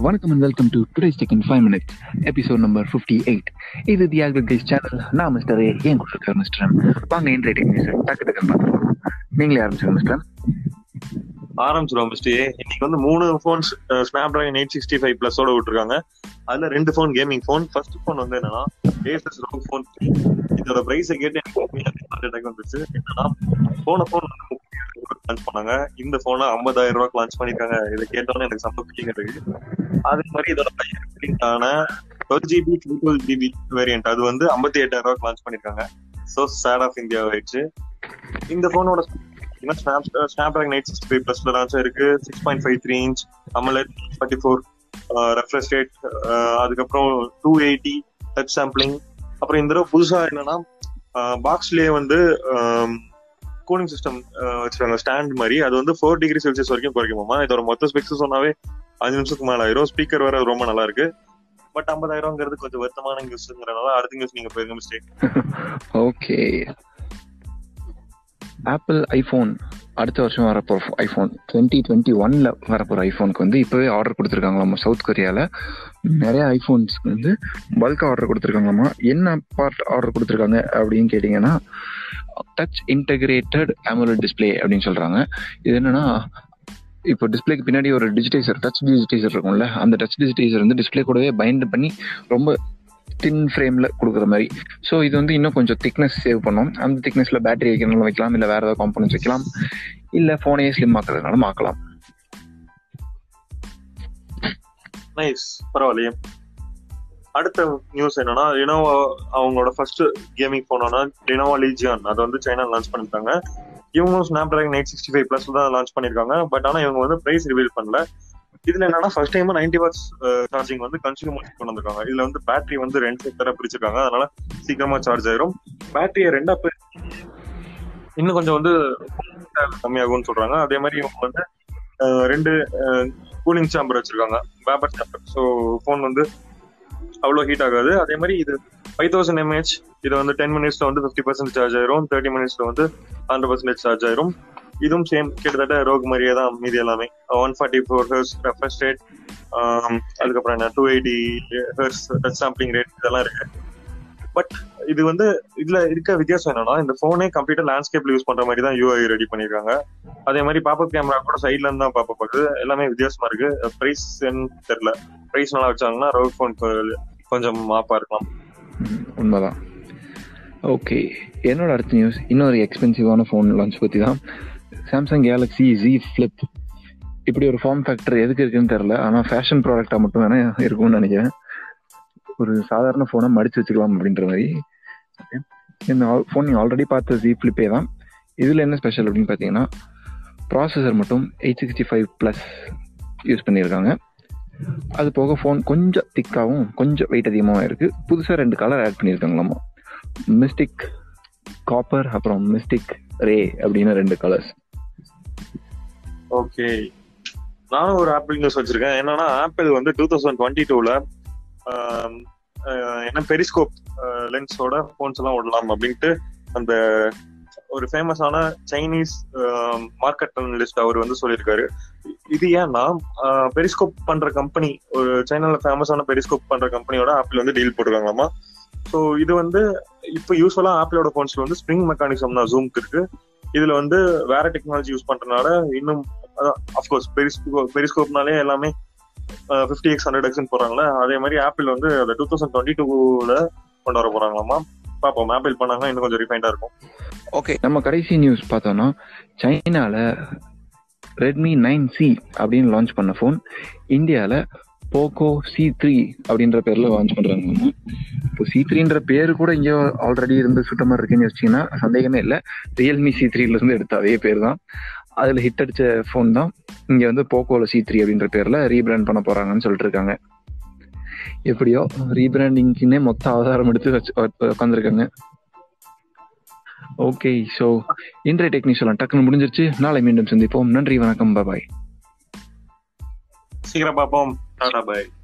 வணக்கம் and welcome to today's tech in five minutes episode number fifty eight இது the ஆக்பிள் guys channel நான் mister A ஏன் கொடுத்துருக்காரு மிஸ்டர் எம். வாங்க இன்றைய டெக் நியூஸ் டக்கு டக்குன்னு பார்த்துருவோம் நீங்களே ஆரம்பிச்சுங்க மிஸ்டர் எம். ஆரம்பிச்சிருவோம் ஃபர்ஸ்ட் இன்னைக்கு வந்து மூணு phones Snapdragon eight sixty five பிளஸோட விட்டுருக்காங்க அதுல ரெண்டு phone gaming phone first phone வந்து என்னன்னா ஏசஸ் ரோக் ஃபோன் இதோட பிரைஸை கேட்டு எனக்கு ஹார்ட் அட்டாக் வந்துருச்சு என்னன்னா போன ஃபோன் வந்து லான்ச் பண்ணாங்க இந்த போனை ஐம்பதாயிரம் ரூபாய்க்கு லான்ச் பண்ணிருக்காங்க இதை கேட்டோன்னே எனக்கு சம்ப ஃபீலிங் இருக்கு அதே மாதிரி இதோட ஆன twelve GB triple GB variant அது வந்து ஐம்பத்தி எட்டாயிரம் ரூபாய்க்கு லான்ச் பண்ணிருக்காங்க ஸோ சேட் ஆஃப் இந்தியா ஆயிடுச்சு இந்த போனோட snap Snapdragon eight sixty five பிளஸ்ல லான்ச் இருக்கு six point five three inch AMOLED forty four refresh rate அதுக்கப்புறம் டூ எயிட்டி டச் சாம்பிளிங் அப்புறம் இந்த தடவை புதுசா என்னன்னா பாக்ஸ்லயே வந்து கூலிங் சிஸ்டம் வச்சிருக்காங்க ஸ்டாண்ட் மாதிரி அது வந்து ஃபோர் டிகிரி செல்சியஸ் வரைக்கும் குறைக்குமாமா இதோட மொத்த ஸ்பெக்ஸ் சொன்னாவே அஞ்சு நிமிஷத்துக்கு மேல ஆயிரும் ஸ்பீக்கர் வேற ரொம்ப நல்லா இருக்கு பட் ஐம்பதாயிரம்ங்கிறது கொஞ்சம் வருத்தமான நியூஸ்ங்கிறனால அடுத்த நியூஸ் நீங்க போயிருங்க மிஸ்டேக் ஓகே ஆப்பிள் ஐஃபோன் அடுத்த வருஷம் வரப்போற ஐஃபோன் டுவெண்ட்டி டுவெண்ட்டி ஒன்ல வரப்போற ஐஃபோனுக்கு வந்து இப்பவே ஆர்டர் கொடுத்துருக்காங்களாமா சவுத் கொரியால நிறைய ஐஃபோன்ஸ்க்கு வந்து பல்க் ஆர்டர் கொடுத்துருக்காங்களாமா என்ன பார்ட் ஆர்டர் கொடுத்துருக்காங்க அப்படின்னு கேட்டிங்கன்னா டச் இன்டகிரேட்டட் அமுலட் டிஸ்பிளே அப்படின்னு சொல்றாங்க இது என்னன்னா இப்போ டிஸ்பிளேக்கு பின்னாடி ஒரு டிஜிட்டைசர் டச் டிஜிட்டைசர் இருக்கும்ல அந்த டச் டிஜிட்டைசர் வந்து டிஸ்பிளே கூடவே பைண்ட் பண்ணி ரொம்ப தின் ஃப்ரேம்ல கொடுக்குற மாதிரி ஸோ இது வந்து இன்னும் கொஞ்சம் திக்னஸ் சேவ் பண்ணும் அந்த திக்னஸ்ல பேட்டரி வைக்கிறனால வைக்கலாம் இல்லை வேற ஏதாவது காம்பனன்ஸ் வைக்கலாம் இல்லை ஃபோனையே ஸ்லிம் ஆக்குறதுனால மாக்கலாம் நைஸ் பரவாயில்லையே அடுத்த நியூஸ் என்னன்னா ரினோவா அவங்களோட ஃபர்ஸ்ட் கேமிங் போனோம்னா ரினோவா லீஜியான் அதை வந்து சைனா லான்ச் பண்ணிருக்காங்க இவங்களும் Snapdragon eight sixty five plus தான் லான்ச் பண்ணிருக்காங்க பட் ஆனா இவங்க வந்து பிரைஸ் ரிவீல் பண்ணல இதுல என்னன்னா first time ninety watts charging வந்து கன்சியூமர் கொண்டு வந்திருக்காங்க இதுல வந்து பேட்டரி வந்து ரெண்டு செக்டரா பிரிச்சிருக்காங்க அதனால சீக்கிரமா சார்ஜ் ஆயிரும் பேட்டரியை ரெண்டா பிரி இன்னும் கொஞ்சம் வந்து கம்மியாகும்னு சொல்றாங்க அதே மாதிரி இவங்க வந்து ரெண்டு கூலிங் சாம்பர் வச்சிருக்காங்க பேப்பர் சாம்பர் ஸோ ஃபோன் வந்து அவ்வளோ ஹீட் ஆகாது அதே மாதிரி இது ஃபைவ் தௌசண்ட் எம்ஏஹெச் இது வந்து டென் மினிட்ஸ்ல வந்து ஃபிஃப்டி பர்சன்ட் சார்ஜ் ஆயிரும் தேர்ட்டி மினிட்ஸ்ல வந்து ஹண்ட்ரட் பர்சன்டேஜ் சார்ஜ் ஆயிரும் இதுவும் சேம் கிட்டத்தட்ட ரோக் மாதிரியே தான் மீதி எல்லாமே one forty four hours refresh rate அதுக்கப்புறம் என்ன two eighty hours touch sampling rate இதெல்லாம் இருக்கு பட் இது வந்து இதுல இருக்க வித்தியாசம் என்னன்னா இந்த போனே கம்ப்யூட்டர் லேண்ட்ஸ்கேப்ல யூஸ் பண்ற மாதிரி தான் யூஐ ரெடி பண்ணிருக்காங்க அதே மாதிரி பாப்பப் கேமரா கூட சைட்ல இருந்து தான் பாப்பப் ஆகுது எல்லாமே வித்தியாசமா இருக்கு பிரைஸ் தெரியல பிரைஸ் நல்லா வச்சாங்கன்னா ரோக் போன் கொஞ்சம் மாப்பா இருக்கலாம் உண்மைதான் ஓகே என்னோட அடுத்த நியூஸ் இன்னொரு எக்ஸ்பென்சிவான ஃபோன் லான்ச் பற்றி தான் சாம்சங் கேலக்ஸி ஜி ஃப்ளிப் இப்படி ஒரு ஃபார்ம் ஃபேக்டர் எதுக்கு இருக்குன்னு தெரில ஆனால் ஃபேஷன் ப்ராடக்டாக மட்டும் தானே இருக்கும்னு நினைக்கிறேன் ஒரு சாதாரண ஃபோனை மடிச்சு வச்சுக்கலாம் அப்படின்ற மாதிரி இந்த ஃபோன் நீங்கள் ஆல்ரெடி பார்த்த ஜி ஃப்ளிப்பே தான் இதில் என்ன ஸ்பெஷல் அப்படின்னு பார்த்தீங்கன்னா ப்ராசஸர் மட்டும் eight sixty five plus use பண்ணியிருக்காங்க அது போக ஃபோன் கொஞ்சம் திக்காகவும் கொஞ்சம் வெயிட் அதிகமாகவும் இருக்குது புதுசாக ரெண்டு கலர் ஆட் பண்ணியிருக்காங்களாமா மிஸ்டிக் காப்பர் அப்புறம் மிஸ்டிக் ரே அப்படின்னு ரெண்டு கலர்ஸ் ஓகே நானும் ஒரு ஆப்பிள் நியூஸ் வச்சிருக்கேன் என்னன்னா ஆப்பிள் வந்து டூ தௌசண்ட் டுவெண்ட்டி டூல என்ன பெரிஸ்கோப் லென்ஸோட போன்ஸ் எல்லாம் விடலாம் அப்படின்ட்டு அந்த ஒரு ஃபேமஸான சைனீஸ் மார்க்கெட் அனலிஸ்ட் அவர் வந்து சொல்லியிருக்காரு இது ஏன்னா பெரிஸ்கோப் பண்ற கம்பெனி ஒரு சைனால ஃபேமஸான பெரிஸ்கோப் பண்ற கம்பெனியோட ஆப்பிள் வந்து டீல் போட்டுருக்காங்களாமா ஸோ இது வந்து இப்போ யூஸ்வலா ஆப்பிளோட போன்ஸ்ல வந்து ஸ்ப்ரிங் மெக்கானிசம் தான் ஜூம்க்கு இருக்கு இதுல வந்து வேற டெக்னாலஜி யூஸ் பண்றதுனால இன்னும் அஃப்கோர்ஸ் பெரிஸ்கோ பெரிஸ்கோப்னாலே எல்லாமே ஃபிஃப்டி எக்ஸ் ஹண்ட்ரட் எக்ஸ்னு போறாங்களே அதே மாதிரி ஆப்பிள் வந்து அதை டூ தௌசண்ட் டுவெண்ட்டி டூல கொண்டு வர போறாங்களாமா பார்ப்போம் ஆப்பிள் பண்ணாங்க இன்னும் கொஞ்சம் ரிஃபைண்டா இருக்கும் ஓகே நம்ம கடைசி நியூஸ் பார்த்தோம்னா சைனால ரெட்மி நைன் சி அப்படின்னு லான்ச் பண்ண ஃபோன் இந்தியாவில் போக்கோ சி த்ரீ அப்படின்ற பேர்ல லான்ச் பண்றாங்க இப்போ சி த்ரீன்ற பேர் கூட இங்க ஆல்ரெடி இருந்து சுட்ட மாதிரி இருக்குன்னு வச்சிங்கன்னா சந்தேகமே இல்லை ரியல்மி சி த்ரீல இருந்து எடுத்த அதே பேர் தான் அதுல ஹிட் அடிச்ச ஃபோன் தான் இங்க வந்து போக்கோல சி த்ரீ அப்படின்ற பேர்ல ரீபிராண்ட் பண்ண போறாங்கன்னு சொல்லிட்டு இருக்காங்க எப்படியோ ரீபிராண்டிங்க்குன்னே மொத்த ஆதாரம் எடுத்து வச்சு உட்காந்துருக்காங்க ஓகே ஸோ இன்றைய டெக்னிக்ஸ் டக்குன்னு முடிஞ்சிருச்சு நாளை மீண்டும் சந்திப்போம் நன்றி வணக்கம் பாய் சீக்கிரம் பார்ப்போம் டாடா பாய்